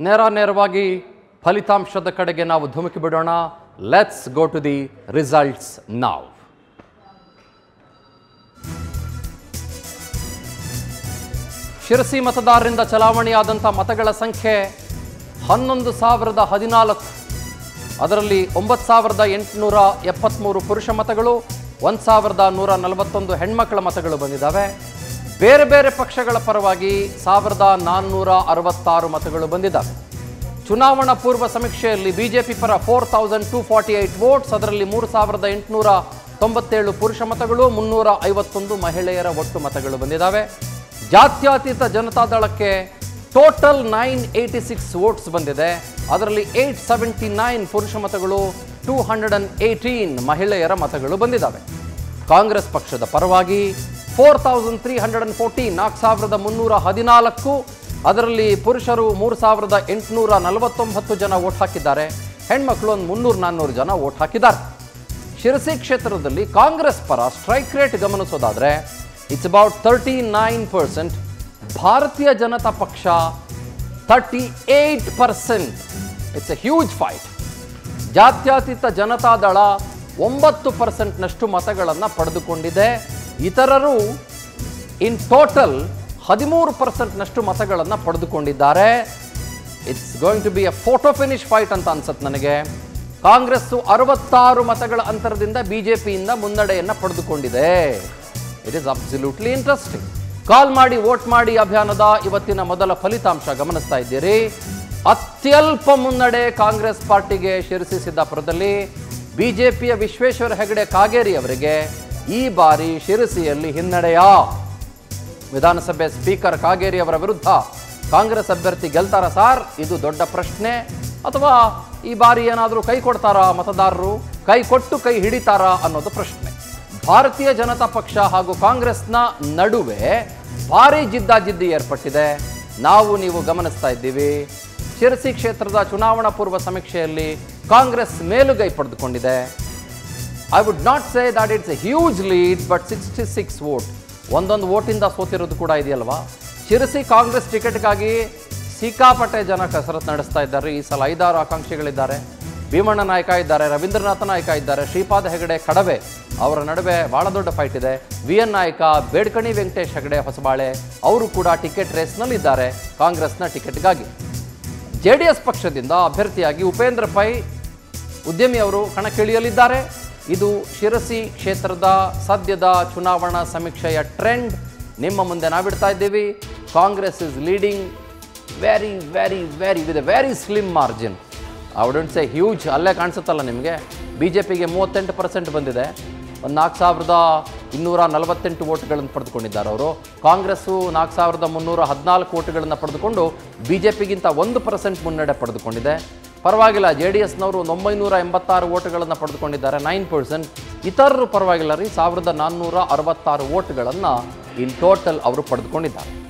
ನೇರ ನೇರವಾಗಿ ಫಲಿತಾಂಶದ ಕಡೆಗೆ ನಾವು ಧುಮುಕಿ ಬಿಡೋಣ let's go to the results ನಾವ್ ಶಿರಸಿ ಮತದಾರರಿಂದ ಚಲಾವಣೆಯಾದಂಥ ಮತಗಳ ಸಂಖ್ಯೆ ಹನ್ನೊಂದು ಸಾವಿರದ ಹದಿನಾಲ್ಕು ಅದರಲ್ಲಿ ಒಂಬತ್ತು ಸಾವಿರದ ಎಂಟುನೂರ ಎಪ್ಪತ್ತ್ಮೂರು ಪುರುಷ ಮತಗಳು ಒಂದು ಸಾವಿರದ ನೂರ ನಲವತ್ತೊಂದು ಹೆಣ್ಮಕ್ಳ ಮತಗಳು ಬಂದಿದ್ದಾವೆ ಬೇರೆ ಬೇರೆ ಪಕ್ಷಗಳ ಪರವಾಗಿ ಸಾವಿರದ ನಾನ್ನೂರ ಅರವತ್ತಾರು ಮತಗಳು ಬಂದಿದ್ದಾವೆ ಚುನಾವಣಾ ಪೂರ್ವ ಸಮೀಕ್ಷೆಯಲ್ಲಿ ಬಿಜೆಪಿ ಪರ four thousand two forty eight votes ಅದರಲ್ಲಿ ಮೂರು ಸಾವಿರದ ಎಂಟುನೂರ ತೊಂಬತ್ತೇಳು ಪುರುಷ ಮತಗಳು ಮುನ್ನೂರ ಐವತ್ತೊಂದು ಮಹಿಳೆಯರ ಒಟ್ಟು ಮತಗಳು ಬಂದಿದ್ದಾವೆ ಜಾತ್ಯತೀತ ಜನತಾದಳಕ್ಕೆ total nine eighty six votes ಬಂದಿದೆ ಅದರಲ್ಲಿ ಏಯ್ಟ್ ಸೆವೆಂಟಿ ನೈನ್ ಪುರುಷ ಮತಗಳು ಟೂ ಹಂಡ್ರೆಡ್ ಅಂಡ್ ಏಯ್ಟೀನ್ ಮಹಿಳೆಯರ ಮತಗಳು ಬಂದಿದ್ದಾವೆ ಕಾಂಗ್ರೆಸ್ ಪಕ್ಷದ ಪರವಾಗಿ four thousand three hundred and fourteen ನಾಲ್ಕು ಸಾವಿರದ ಮುನ್ನೂರ ಹದಿನಾಲ್ಕು ಅದರಲ್ಲಿ ಪುರುಷರು ಮೂರು ಸಾವಿರದ ಎಂಟುನೂರ ನಲವತ್ತೊಂಬತ್ತು ಜನ ವೋಟ್ ಹಾಕಿದ್ದಾರೆ ಹೆಣ್ಮಕ್ಳು ಒಂದು ಮುನ್ನೂರು ನಾನ್ನೂರು ಜನ ವೋಟ್ ಹಾಕಿದ್ದಾರೆ ಶಿರಸಿ ಕ್ಷೇತ್ರದಲ್ಲಿ ಕಾಂಗ್ರೆಸ್ ಪರ ಸ್ಟ್ರೈಕ್ ರೇಟ್ ಗಮನಿಸೋದಾದ್ರೆ it's about thirty nine percent Bharatiya Janata ಪಕ್ಷ thirty eight percent it's a huge fight ಜಾತ್ಯತೀತ ಜನತಾದಳ ಒಂಬತ್ತು ಪರ್ಸೆಂಟ್ನಷ್ಟು ಮತಗಳನ್ನು ಪಡೆದುಕೊಂಡಿದೆ ಇತರರು ಇನ್ ಟೋಟಲ್ ಹದಿಮೂರು ಪರ್ಸೆಂಟ್ನಷ್ಟು ಮತಗಳನ್ನು ಪಡೆದುಕೊಂಡಿದ್ದಾರೆ it's going to be a photo finish fight ಅಂತ ಅನ್ಸುತ್ತೆ ನನಗೆ ಕಾಂಗ್ರೆಸ್ಸು ಅರವತ್ತಾರು ಮತಗಳ ಅಂತರದಿಂದ ಬಿಜೆಪಿಯಿಂದ ಮುನ್ನಡೆಯನ್ನು ಪಡೆದುಕೊಂಡಿದೆ it is absolutely interesting call ಮಾಡಿ ವೋಟ್ ಮಾಡಿ ಅಭಿಯಾನದ ಇವತ್ತಿನ ಮೊದಲ ಫಲಿತಾಂಶ ಗಮನಿಸ್ತಾ ಇದ್ದೀರಿ ಅತ್ಯಲ್ಪ ಮುನ್ನಡೆ ಕಾಂಗ್ರೆಸ್ ಪಾರ್ಟಿಗೆ ಶಿರಸಿ ಸಿದ್ದಾಪುರದಲ್ಲಿ ಬಿಜೆಪಿಯ ವಿಶ್ವೇಶ್ವರ ಹೆಗಡೆ ಕಾಗೇರಿ ಅವರಿಗೆ ಈ ಬಾರಿ ಶಿರಸಿಯಲ್ಲಿ ಹಿನ್ನಡೆಯ ವಿಧಾನಸಭೆ ಸ್ಪೀಕರ್ ಕಾಗೇರಿ ಅವರ ವಿರುದ್ಧ ಕಾಂಗ್ರೆಸ್ ಅಭ್ಯರ್ಥಿ ಗೆಲ್ತಾರ ಸಾರ್ ಇದು ದೊಡ್ಡ ಪ್ರಶ್ನೆ ಅಥವಾ ಈ ಬಾರಿ ಏನಾದರೂ ಕೈ ಕೊಡ್ತಾರಾ ಮತದಾರರು ಕೈ ಕೊಟ್ಟು ಕೈ ಹಿಡಿತಾರಾ ಅನ್ನೋದು ಪ್ರಶ್ನೆ ಭಾರತೀಯ ಜನತಾ ಪಕ್ಷ ಹಾಗೂ ಕಾಂಗ್ರೆಸ್ನ ನಡುವೆ ಭಾರಿ ಜಿದ್ದಾಜಿದ್ದಿ ಏರ್ಪಟ್ಟಿದೆ ನಾವು ನೀವು ಗಮನಿಸ್ತಾ ಇದ್ದೀವಿ ಶಿರಸಿ ಕ್ಷೇತ್ರದ ಚುನಾವಣಾ ಪೂರ್ವ ಸಮೀಕ್ಷೆಯಲ್ಲಿ ಕಾಂಗ್ರೆಸ್ ಮೇಲುಗೈ ಪಡೆದುಕೊಂಡಿದೆ I would not say that it's a huge lead but sixty six vote ಒಂದೊಂದು ವೋಟಿಂದ ಸೋತಿರೋದು ಕೂಡ ಇದೆಯಲ್ವಾ ಶಿರಸಿ ಕಾಂಗ್ರೆಸ್ ಟಿಕೆಟ್ಗಾಗಿ ಸಿಕ್ಕಾಪಟ್ಟೆ ಜನ ಕಸರತ್ತು ನಡೆಸ್ತಾ ಇದ್ದಾರೆ ಈ ಸಲ ಐದಾರು ಆಕಾಂಕ್ಷಿಗಳಿದ್ದಾರೆ ಭೀಮಣ್ಣ ನಾಯಕ ಇದ್ದಾರೆ ರವೀಂದ್ರನಾಥ ನಾಯಕ ಇದ್ದಾರೆ ಶ್ರೀಪಾದ ಹೆಗಡೆ ಕಡವೆ ಅವರ ನಡುವೆ ಬಹಳ ದೊಡ್ಡ ಫೈಟ್ ಇದೆ ವಿ ಎನ್ ನಾಯಕ ಬೇಡ್ಕಣಿ ವೆಂಕಟೇಶ್ ಹೆಗಡೆ ಹೊಸಬಾಳೆ ಅವರು ಕೂಡ ಟಿಕೆಟ್ ರೇಸ್ನಲ್ಲಿದ್ದಾರೆ ಕಾಂಗ್ರೆಸ್ನ ಟಿಕೆಟ್ಗಾಗಿ ಜೆ ಡಿ ಎಸ್ ಪಕ್ಷದಿಂದ ಅಭ್ಯರ್ಥಿಯಾಗಿ ಉಪೇಂದ್ರ ಪೈ ಉದ್ಯಮಿಯವರು ಕಣಕ್ಕಿಳಿಯಲಿದ್ದಾರೆ ಇದು ಶಿರಸಿ ಕ್ಷೇತ್ರದ ಸದ್ಯದ ಚುನಾವಣಾ ಸಮೀಕ್ಷೆಯ ಟ್ರೆಂಡ್ ನಿಮ್ಮ ಮುಂದೆ ನಾವಿಡ್ತಾ ಇದ್ದೀವಿ Congress is leading very very very with a very slim margin I wouldn't say huge ಅಲ್ಲೇ ಕಾಣಿಸುತ್ತಲ್ಲ ನಿಮಗೆ ಬಿ ಜೆ ಪಿಗೆ ಮೂವತ್ತೆಂಟು ಪರ್ಸೆಂಟ್ ಬಂದಿದೆ ಒಂದು ನಾಲ್ಕು ಸಾವಿರದ ಇನ್ನೂರ ನಲವತ್ತೆಂಟು ಓಟ್ಗಳನ್ನು ಪಡೆದುಕೊಂಡಿದ್ದಾರೆ ಅವರು ಕಾಂಗ್ರೆಸ್ಸು ನಾಲ್ಕು ಸಾವಿರದ ಮುನ್ನೂರ ಹದಿನಾಲ್ಕು ಓಟ್ಗಳನ್ನು ಪಡೆದುಕೊಂಡು ಬಿ ಜೆ ಪಿಗಿಂತ ಒಂದು ಪರ್ಸೆಂಟ್ ಮುನ್ನಡೆ ಪಡೆದುಕೊಂಡಿದೆ ಪರವಾಗಿಲ್ಲ ಜೆ ಡಿ ಎಸ್ನವರು ಒಂದು ಒಂಬೈನೂರ ಎಂಬತ್ತಾರು ಓಟ್ಗಳನ್ನು ಪಡೆದುಕೊಂಡಿದ್ದಾರೆ ನೈನ್ ಪರ್ಸೆಂಟ್ ಇತರರು ಪರವಾಗಿಲ್ಲ ರೀ ಸಾವಿರದ ನಾನ್ನೂರ ಅರವತ್ತಾರು ಓಟ್ಗಳನ್ನು ಇನ್ ಟೋಟಲ್ ಅವರು ಪಡೆದುಕೊಂಡಿದ್ದಾರೆ